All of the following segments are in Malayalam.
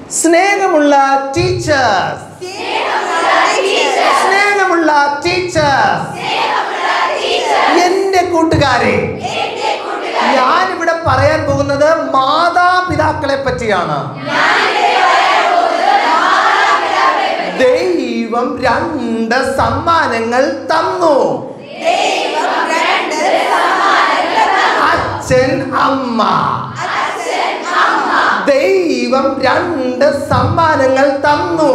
സ്നേഹമുള്ള ടീച്ചേഴ്സ് സ്നേഹമുള്ള ടീച്ചേഴ്സ് എന്റെ കൂട്ടുകാരെ ഞാനിവിടെ പറയാൻ പോകുന്നത് മാതാപിതാക്കളെ പറ്റിയാണ് ദൈവം രണ്ട് സമ്മാനങ്ങൾ തന്നു അച്ഛൻ അമ്മ ദൈവം രണ്ട് സമ്മാനങ്ങൾ തന്നു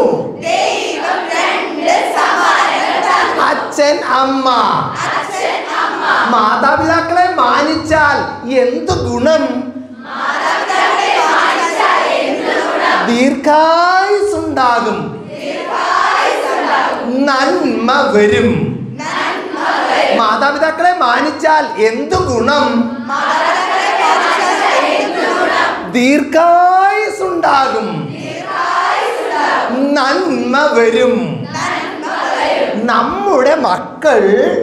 അച്ഛൻ അമ്മ മാതാപിതാക്കളെ മാനിച്ചാൽ എന്ത് ഗുണം ദീർഘായുസുണ്ടാകും നന്മ വരും മാതാപിതാക്കളെ മാനിച്ചാൽ എന്ത് ഗുണം ദീർഘായുസുണ്ടാകും നന്മ വരും നമ്മുടെ മക്കൾ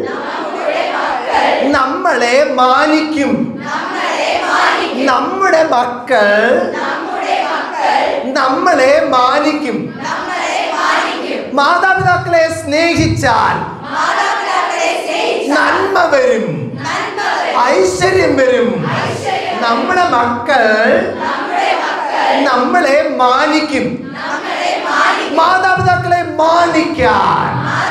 നമ്മളെ മാനിക്കും നമ്മുടെ മക്കൾ നമ്മളെ മാനിക്കും മാതാപിതാക്കളെ സ്നേഹിച്ചാൽ നന്മ വരും ഐശ്വര്യം വരും നമ്മുടെ മക്കൾ നമ്മളെ മാനിക്കും മാതാപിതാക്കളെ മാനിക്കാൻ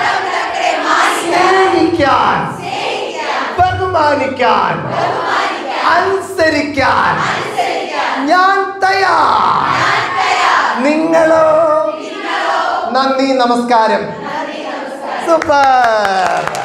സ്നേഹിക്കാൻ ബഹുമാനിക്കാൻ അനുസരിക്കാൻ ഞാൻ തയ്യാർ നിങ്ങളോ നന്ദി നമസ്കാരം സൂപ്പർ